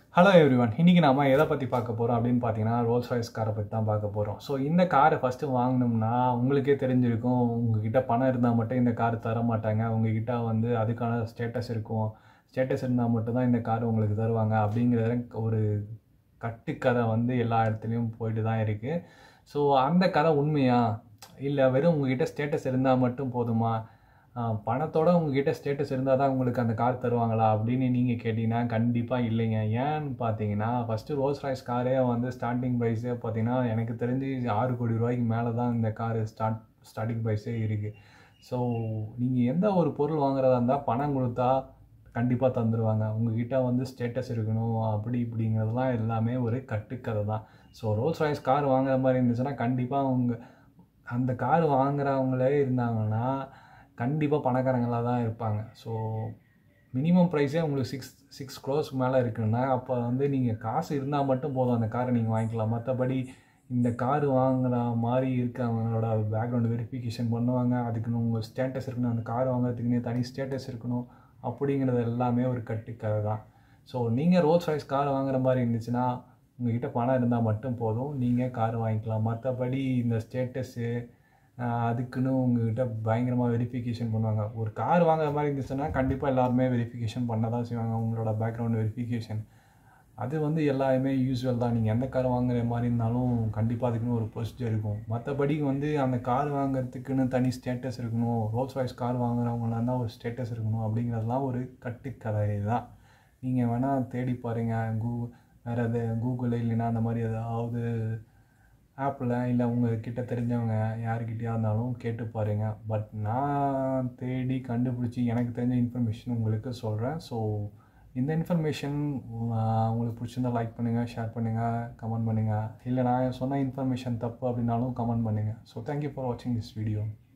hello everyone இன்றைக்கி நாம எதை பற்றி பார்க்க போகிறோம் அப்படின்னு பார்த்தீங்கன்னா ரோல்ஸ் ராய்ஸ் காரை பற்றி தான் பார்க்க போகிறோம் ஸோ இந்த காரை ஃபஸ்ட்டு வாங்கினோம்னா உங்களுக்கே தெரிஞ்சிருக்கும் உங்ககிட்ட பணம் இருந்தால் மட்டும் இந்த கார் தர மாட்டாங்க உங்ககிட்ட வந்து அதுக்கான ஸ்டேட்டஸ் இருக்கும் ஸ்டேட்டஸ் இருந்தால் மட்டும்தான் இந்த கார் உங்களுக்கு தருவாங்க அப்படிங்கிற ஒரு கட்டுக்கதை வந்து எல்லா இடத்துலையும் போயிட்டு தான் இருக்குது ஸோ அந்த கதை உண்மையா இல்லை வெறும் உங்ககிட்ட ஸ்டேட்டஸ் இருந்தால் மட்டும் போதுமா ஆஹ் பணத்தோட உங்ககிட்ட ஸ்டேட்டஸ் இருந்தால் தான் உங்களுக்கு அந்த கார் தருவாங்களா அப்படின்னு நீங்கள் கேட்டிங்கன்னா கண்டிப்பாக இல்லைங்க ஏன்னு பார்த்தீங்கன்னா ஃபஸ்ட்டு ரோல்ஸ் ராய்ஸ் காரே வந்து ஸ்டார்டிங் ப்ரைஸே பார்த்தீங்கன்னா எனக்கு தெரிஞ்சு ஆறு கோடி ரூபாய்க்கு மேலே தான் இந்த கார் ஸ்டார்ட் ஸ்டார்டிங் ப்ரைஸே இருக்குது ஸோ நீங்கள் எந்த ஒரு பொருள் வாங்குறதா இருந்தால் பணம் கொடுத்தா கண்டிப்பாக தந்துடுவாங்க உங்ககிட்ட வந்து ஸ்டேட்டஸ் இருக்கணும் அப்படி இப்படிங்கிறதுலாம் எல்லாமே ஒரு கட்டுக்கதை தான் ஸோ ரோல்ஸ் ராய்ஸ் கார் வாங்குற மாதிரி இருந்துச்சுன்னா கண்டிப்பாக அவங்க அந்த கார் வாங்குறவங்களே இருந்தாங்கன்னா கண்டிப்பாக பணக்காரங்களாக தான் இருப்பாங்க ஸோ மினிமம் ப்ரைஸே உங்களுக்கு சிக்ஸ் சிக்ஸ் க்ரோஸ்க்கு மேலே இருக்குன்னா அப்போ வந்து நீங்கள் காசு இருந்தால் மட்டும் போதும் அந்த காரை நீங்கள் வாங்கிக்கலாம் மற்றபடி இந்த கார் வாங்குற மாதிரி இருக்கவங்களோட பேக்ரவுண்ட் வெரிஃபிகேஷன் பண்ணுவாங்க அதுக்குன்னு உங்கள் ஸ்டேட்டஸ் இருக்கணும் அந்த கார் வாங்குறதுக்குன்னே தனி ஸ்டேட்டஸ் இருக்கணும் அப்படிங்கிறது எல்லாமே ஒரு கட்டுக்கதை தான் ஸோ நீங்கள் ரோல்ஸ் ராய்ஸ் கார் வாங்குற மாதிரி இருந்துச்சுன்னா உங்ககிட்ட பணம் இருந்தால் மட்டும் போதும் நீங்கள் கார் வாங்கிக்கலாம் மற்றபடி இந்த ஸ்டேட்டஸ்ஸு அதுக்குன்னு உங்ககிட்ட பயங்கரமாக வெரிஃபிகேஷன் பண்ணுவாங்க ஒரு கார் வாங்குற மாதிரி இருந்துச்சுன்னா கண்டிப்பாக எல்லாருமே வெரிஃபிகேஷன் பண்ண தான் செய்வாங்க உங்களோட பேக்ரவுண்ட் வெரிஃபிகேஷன் அது வந்து எல்லாருமே யூஸ்வல் தான் நீங்கள் எந்த கார் வாங்குற மாதிரி இருந்தாலும் கண்டிப்பாக அதுக்குன்னு ஒரு ப்ரொசீஜர் இருக்கும் மற்றபடி வந்து அந்த கார் வாங்குறதுக்குன்னு தனி ஸ்டேட்டஸ் இருக்கணும் ரோல்ஸ் ராய்ஸ் கார் வாங்குறவங்களாம் இருந்தால் ஒரு ஸ்டேட்டஸ் இருக்கணும் அப்படிங்கிறதுலாம் ஒரு கட்டுக்கதை தான் நீங்கள் வேணால் தேடி பாருங்கள் கூ வேறு எது கூகுள் இல்லைன்னா அந்த மாதிரி ஏதாவது ஆப்பில் இல்லை உங்ககிட்ட தெரிஞ்சவங்க யாருக்கிட்டேயா இருந்தாலும் கேட்டு பாருங்கள் பட் நான் தேடி கண்டுபிடிச்சி எனக்கு தெரிஞ்ச இன்ஃபர்மேஷன் உங்களுக்கு சொல்கிறேன் ஸோ இந்த இன்ஃபர்மேஷன் உங்களுக்கு பிடிச்சிருந்தா லைக் பண்ணுங்கள் ஷேர் பண்ணுங்கள் கமெண்ட் பண்ணுங்கள் இல்லை நான் சொன்ன இன்ஃபர்மேஷன் தப்பு அப்படின்னாலும் கமெண்ட் பண்ணுங்கள் ஸோ தேங்க்யூ ஃபார் வாட்சிங் திஸ் வீடியோ